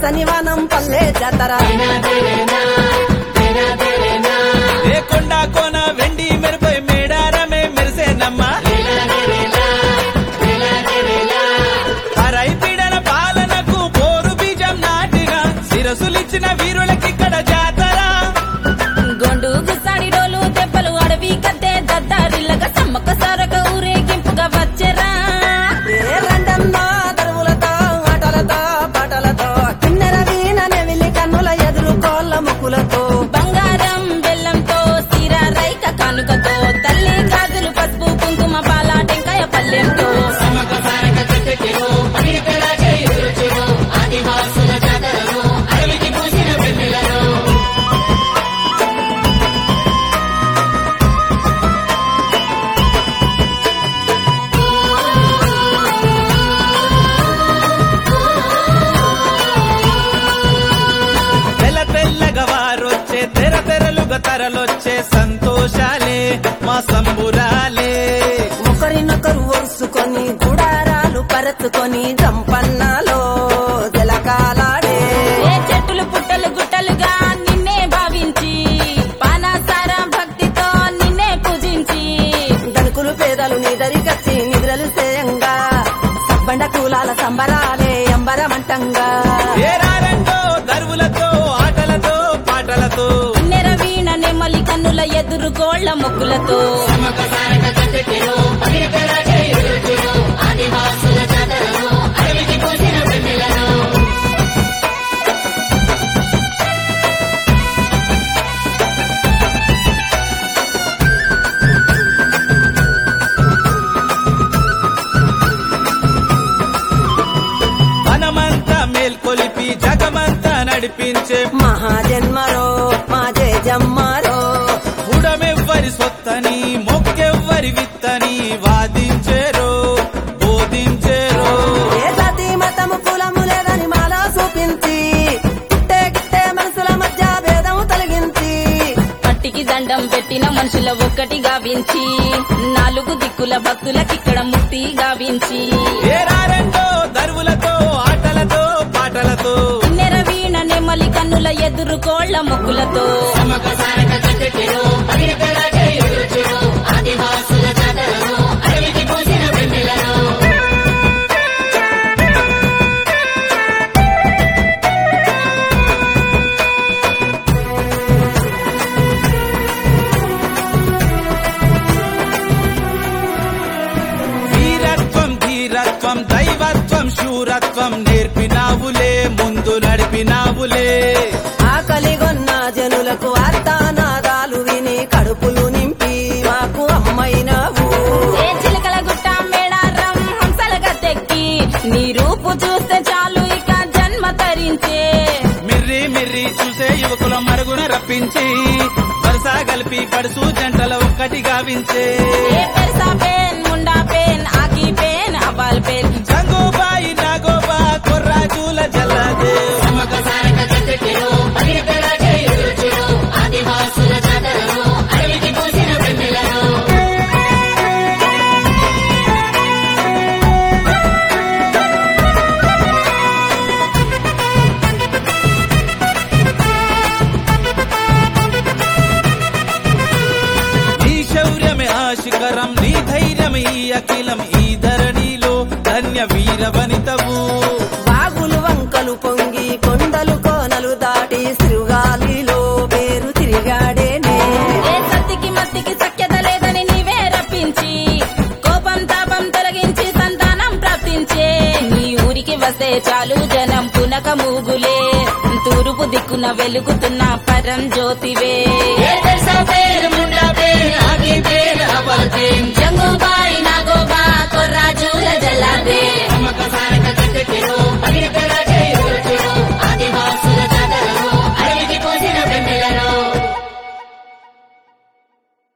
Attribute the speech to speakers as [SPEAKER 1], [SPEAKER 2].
[SPEAKER 1] పచ్చని వనం పల్లె జాతర
[SPEAKER 2] ఏ కొండ కోన వెండి మెరుపై మేడారమే మెరిసేనమ్మా పరై పీడన పాలనకు పోరు బీజం నాటిగా శిరసులిచ్చిన వీరులకి ఇక్కడ జాతర
[SPEAKER 3] గొండు గుసాడి డోలు దెబ్బలు అడవి కద్దే దద్దారిల్లగా సమ్మక్క సారక ఊరేగింపుగా వచ్చెరా
[SPEAKER 1] ఏ రండమ్మా దరువులతో ఆటలతో పాటలతో కిన్నెర వీణ నెవిలి కన్నుల ఎదురు కోళ్ళ ముక్కులతో
[SPEAKER 3] బంగారం బెల్లంతో సిర రైక కానుకతో తల్లి గాజులు పసుపు కుంకుమ పాల టెంకాయ పల్లెంతో
[SPEAKER 2] తెల్ల తెల్లగా వారొచ్చే తెర తెరలుగా తరలొచ్చే సంతోషాలే మా సంబురాలే
[SPEAKER 1] ఒకరినొకరు ఒరుసుకొని గుడారాలు పరచుకొని జంపన్నాలో జలకాలాడే
[SPEAKER 3] ఏ చెట్టులు పుట్టలు గుట్టలుగా నిన్నే భావించి పానాసార భక్తితో నిన్నే పూజించి
[SPEAKER 1] దనుకులు పేదలు నిదరికచ్చి నిద్రలు సేయంగా సబ్బండ కూలాల సంబరాలే అంబరమంటంగా
[SPEAKER 2] ఏరారంటో దరువులతో ఆటలతో పాటలతో
[SPEAKER 3] నెర వీణ నెమలి కన్నుల ఎదురు గోళ్ల మొక్కులతో
[SPEAKER 2] మనమంతా మేల్కొలిపి జగమంతా నడిపించే
[SPEAKER 1] మహాజన్మరో మా జయజమ్మారో
[SPEAKER 2] గుడమెవ్వరి సొత్తని మొక్కెవ్వరి విత్తని వాదించేరో బోధించేరో
[SPEAKER 1] ఏ జాతి మతము కులము లేదని మాలా చూపించి పుట్టే గిట్టే మనసుల మధ్య భేదం తొలగించి
[SPEAKER 3] మట్టికి దండం పెట్టిన మనుషుల ఒక్కటి గావించి నాలుగు దిక్కుల భక్తులకిక్కడ ముక్తి గావించి
[SPEAKER 2] ఏరారంటో దరువులతో ఆటలతో పాటలతో
[SPEAKER 3] నెర వీణ నెమలి కన్నుల ఎదురు కోళ్ల మొక్కులతో
[SPEAKER 2] వీరత్వం ధీరత్వం దైవత్వం శూరత్వం నేర్పినావులే ముందు నడిపినావులే
[SPEAKER 1] ఆకలిగొన్న జనులకు అర్థనాదాలు విని కడుపులు నింపి మాకు అమ్మైనవు
[SPEAKER 3] ఏ చిలకల గుట్ట మేడారం హంసల గద్దెక్కి నీ రూపు చూస్తే చాలు ఇక జన్మ తరించే
[SPEAKER 2] మిర్రి మిర్రి చూసే యువకుల మరుగున రప్పించి వరుస కలిపి పడుసు జంటల ఒక్కటి గావించే
[SPEAKER 3] ఏ పెరసా పేన్ ముండా పేన్ ఆకి పేన్ అబాల్ పేన్
[SPEAKER 2] సంగోబాయి నాగోబా కొర్రాజుల జల్లదే నీ శౌర్యమే ఆశిఖరం నీ ధైర్యమే ఈ అఖిలం ఈ ధరణిలో ధన్య వీర వనితవు
[SPEAKER 1] బాగులు వంకలు పొంగి కొండలు కోనలు దాటి శృగాలిలో పేరు తిరిగాడేనే
[SPEAKER 3] ఏ సత్తికి మత్తికి సఖ్యత లేదని నీవే రప్పించి కోపం తాపం తొలగించి సంతానం ప్రాప్తించే నీ ఊరికి వస్తే చాలు జనం పునక మూగులే తూర్పు దిక్కున వెలుగుతున్న పరం జ్యోతివే ఏ దర్శ పేరు ముండ